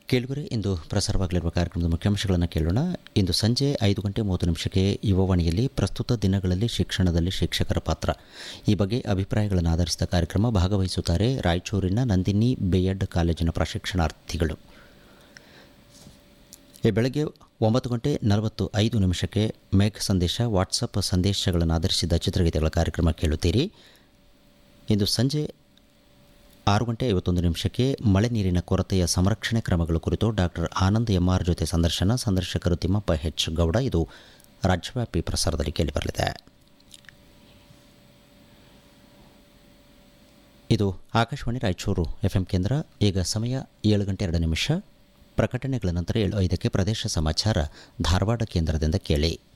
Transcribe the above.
ಕೇಳುಗರೆ ಇಂದು ಪ್ರಸಾರವಾಗಲಿರುವ ಕಾರ್ಯಕ್ರಮದ ಮುಖ್ಯಾಂಶಗಳನ್ನು ಕೇಳೋಣ ಇಂದು ಸಂಜೆ ಐದು ಗಂಟೆ ಮೂವತ್ತು ನಿಮಿಷಕ್ಕೆ ಯುವವಾಣಿಯಲ್ಲಿ ಪ್ರಸ್ತುತ ದಿನಗಳಲ್ಲಿ ಶಿಕ್ಷಣದಲ್ಲಿ ಶಿಕ್ಷಕರ ಪಾತ್ರ ಈ ಬಗ್ಗೆ ಅಭಿಪ್ರಾಯಗಳನ್ನು ಆಧರಿಸಿದ ಕಾರ್ಯಕ್ರಮ ಭಾಗವಹಿಸುತ್ತಾರೆ ರಾಯಚೂರಿನ ನಂದಿನಿ ಬೇಯಡ್ ಕಾಲೇಜಿನ ಪ್ರಶಿಕ್ಷಣಾರ್ಥಿಗಳು ಈ ಬೆಳಗ್ಗೆ ಒಂಬತ್ತು ಗಂಟೆ ನಲವತ್ತು ಐದು ನಿಮಿಷಕ್ಕೆ ಮೇಘ ಸಂದೇಶ ವಾಟ್ಸಪ್ ಸಂದೇಶಗಳನ್ನು ಆಧರಿಸಿದ ಚಿತ್ರಗೀತೆಗಳ ಕಾರ್ಯಕ್ರಮ ಕೇಳುತ್ತೀರಿ ಇಂದು ಸಂಜೆ ಆರು ಗಂಟೆ ಐವತ್ತೊಂದು ನಿಮಿಷಕ್ಕೆ ಮಳೆ ನೀರಿನ ಕೊರತೆಯ ಸಂರಕ್ಷಣೆ ಕ್ರಮಗಳ ಕುರಿತು ಡಾಕ್ಟರ್ ಆನಂದ್ ಎಂಆರ್ ಜೊತೆ ಸಂದರ್ಶನ ಸಂದರ್ಶಕರು ತಿಮ್ಮಪ್ಪ ಎಚ್ ಗೌಡ ಇದು ರಾಜ್ಯವ್ಯಾಪಿ ಪ್ರಸಾರದಲ್ಲಿ ಕೇಳಿಬರಲಿದೆ ಇದು ಆಕಾಶವಾಣಿ ರಾಯಚೂರು ಎಫ್ ಎಂ ಕೇಂದ್ರ ಈಗ ಸಮಯ ಏಳು ಗಂಟೆ ಎರಡು ನಿಮಿಷ ಪ್ರಕಟಣೆಗಳ ನಂತರ ಏಳು ಐದಕ್ಕೆ ಪ್ರದೇಶ ಸಮಾಚಾರ ಧಾರವಾಡ ಕೇಂದ್ರದಿಂದ ಕೇಳಿ